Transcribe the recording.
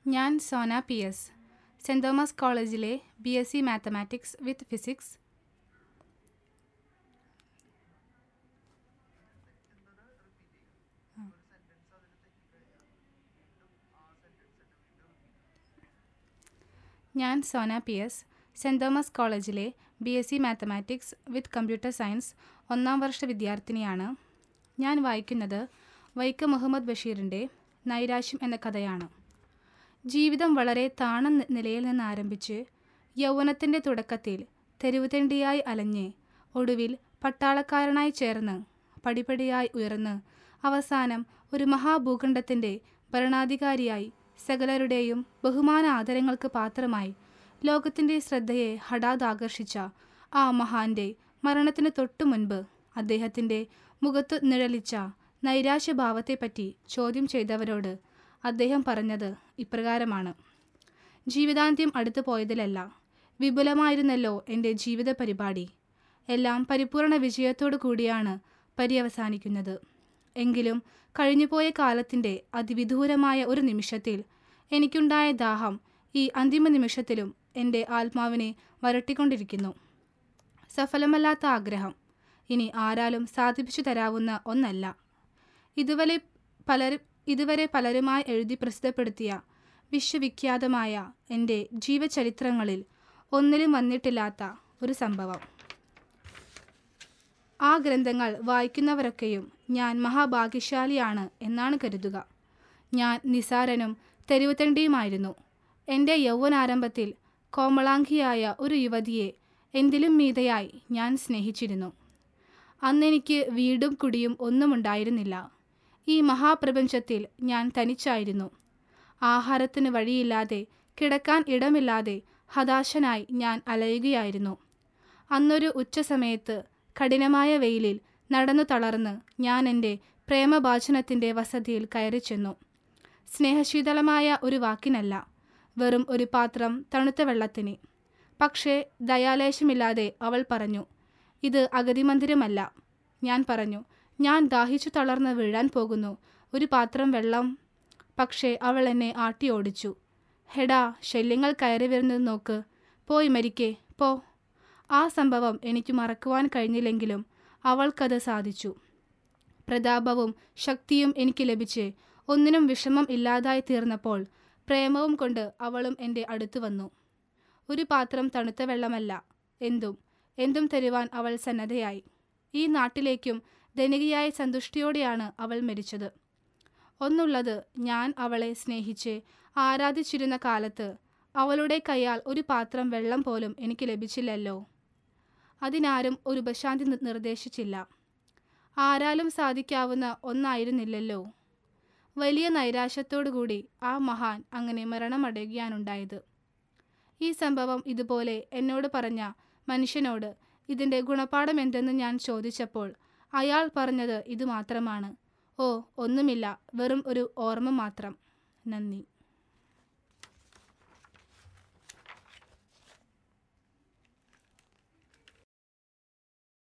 ഞാൻ Sona P S Saint Thomas കോളേജിലെ B S C mathematics with physics ഞാൻ Sona P S Saint Thomas കോളേജിലെ B S C mathematics with computer science ഒന്നാം വർഷ വിദ്യാർത്ഥിനിയാണ് ഞാൻ വായിക്കുന്നത് വൈക്കം മുഹമ്മദ് ബഷീറിൻ്റെ നൈരാശ്യം എന്ന കഥയാണ് ജീവിതം വളരെ താണ നി- നിലയിൽ നിന്ന് ആരംഭിച്ച് യൗവനത്തിൻ്റെ തുടക്കത്തിൽ തെരുവുതെണ്ടിയായി അലഞ്ഞ് ഒടുവിൽ പട്ടാളക്കാരനായി ചേർന്ന് പടിപടിയായി ഉയർന്ന് അവസാനം ഒരു മഹാഭൂഖണ്ഡത്തിൻ്റെ ഭരണാധികാരിയായി സകലരുടെയും ബഹുമാന ആദരങ്ങൾക്ക് പാത്രമായി ലോകത്തിൻ്റെ ശ്രദ്ധയെ ഹഠാത് ആകർഷിച്ച ആ മഹാന്റെ മരണത്തിന് തൊട്ടു മുൻപ് അദ്ദേഹത്തിൻ്റെ മുഖത്തു നിഴലിച്ച നൈരാശ്യഭാവത്തെപ്പറ്റി ചോദ്യം ചെയ്തവരോട് അദ്ദേഹം പറഞ്ഞത് ഇപ്രകാരമാണ് ജീവിതാന്ത്യം അടുത്തു പോയതിലല്ല വിപുലമായിരുന്നല്ലോ എൻ്റെ ജീവിത പരിപാടി എല്ലാം പരിപൂർണ വിജയത്തോടു കൂടിയാണ് പര്യവസാനിക്കുന്നത് എങ്കിലും കഴിഞ്ഞുപോയ കാലത്തിൻ്റെ അതിവിദൂരമായ ഒരു നിമിഷത്തിൽ എനിക്കുണ്ടായ ദാഹം ഈ അന്തിമ നിമിഷത്തിലും എൻ്റെ ആത്മാവിനെ വരട്ടിക്കൊണ്ടിരിക്കുന്നു സഫലമല്ലാത്ത ആഗ്രഹം ഇനി ആരാലും സാധിപ്പിച്ചു തരാവുന്ന ഒന്നല്ല ഇതുവരെ പലരും ഇതുവരെ പലരുമായി എഴുതി പ്രസിദ്ധപ്പെടുത്തിയ വിശ്വവിഖ്യാതമായ എൻ്റെ ജീവചരിത്രങ്ങളിൽ ഒന്നിലും വന്നിട്ടില്ലാത്ത ഒരു സംഭവം ആ ഗ്രന്ഥങ്ങൾ വായിക്കുന്നവരൊക്കെയും ഞാൻ മഹാഭാഗ്യശാലിയാണ് എന്നാണ് കരുതുക ഞാൻ നിസാരനും തെരുവുതണ്ടിയുമായിരുന്നു എൻ്റെ യൗവനാരംഭത്തിൽ കോമളാംഗിയായ ഒരു യുവതിയെ എന്തിലും മീതയായി ഞാൻ സ്നേഹിച്ചിരുന്നു അന്നെനിക്ക് വീടും കുടിയും ഒന്നും ഉണ്ടായിരുന്നില്ല ഈ മഹാപ്രപഞ്ചത്തിൽ ഞാൻ തനിച്ചായിരുന്നു ആഹാരത്തിന് വഴിയില്ലാതെ കിടക്കാൻ ഇടമില്ലാതെ ഹതാശനായി ഞാൻ അലയുകയായിരുന്നു അന്നൊരു ഉച്ചസമയത്ത് കഠിനമായ വെയിലിൽ നടന്നു തളർന്ന് ഞാൻ എൻ്റെ പ്രേമഭാചനത്തിൻ്റെ വസതിയിൽ കയറി ചെന്നു സ്നേഹശീതളമായ ഒരു വാക്കിനല്ല വെറും ഒരു പാത്രം തണുത്ത വെള്ളത്തിന് പക്ഷേ ദയാലേശമില്ലാതെ അവൾ പറഞ്ഞു ഇത് അഗതി മന്ദിരമല്ല ഞാൻ പറഞ്ഞു ഞാൻ ദാഹിച്ചു തളർന്ന് വീഴാൻ പോകുന്നു ഒരു പാത്രം വെള്ളം പക്ഷേ അവൾ എന്നെ ആട്ടി ഓടിച്ചു ഹെടാ ശല്യങ്ങൾ കയറി വരുന്നത് നോക്ക് പോയി മരിക്കേ പോ ആ സംഭവം എനിക്ക് മറക്കുവാൻ കഴിഞ്ഞില്ലെങ്കിലും അവൾക്കത് സാധിച്ചു പ്രതാപവും ശക്തിയും എനിക്ക് ലഭിച്ച് ഒന്നിനും വിഷമം ഇല്ലാതായി തീർന്നപ്പോൾ പ്രേമവും കൊണ്ട് അവളും എൻ്റെ അടുത്തു വന്നു ഒരു പാത്രം തണുത്ത വെള്ളമല്ല എന്തും എന്തും തരുവാൻ അവൾ സന്നദ്ധയായി ഈ നാട്ടിലേക്കും ധനികയായ സന്തുഷ്ടിയോടെയാണ് അവൾ മരിച്ചത് ഒന്നുള്ളത് ഞാൻ അവളെ സ്നേഹിച്ച് ആരാധിച്ചിരുന്ന കാലത്ത് അവളുടെ കൈയാൽ ഒരു പാത്രം വെള്ളം പോലും എനിക്ക് ലഭിച്ചില്ലല്ലോ അതിനാരും ഒരു ഉപശാന്തി നി- നിർദ്ദേശിച്ചില്ല ആരാലും സാധിക്കാവുന്ന ഒന്നായിരുന്നില്ലല്ലോ വലിയ നൈരാശ്യത്തോടുകൂടി ആ മഹാൻ അങ്ങനെ മരണമടയുകയാണുണ്ടായത് ഈ സംഭവം ഇതുപോലെ എന്നോട് പറഞ്ഞ മനുഷ്യനോട് ഇതിൻ്റെ ഗുണപാഠം എന്തെന്ന് ഞാൻ ചോദിച്ചപ്പോൾ അയാൾ പറഞ്ഞത് ഇത് മാത്രമാണ് ഓ ഒന്നുമില്ല വെറും ഒരു ഓർമ്മ മാത്രം നന്ദി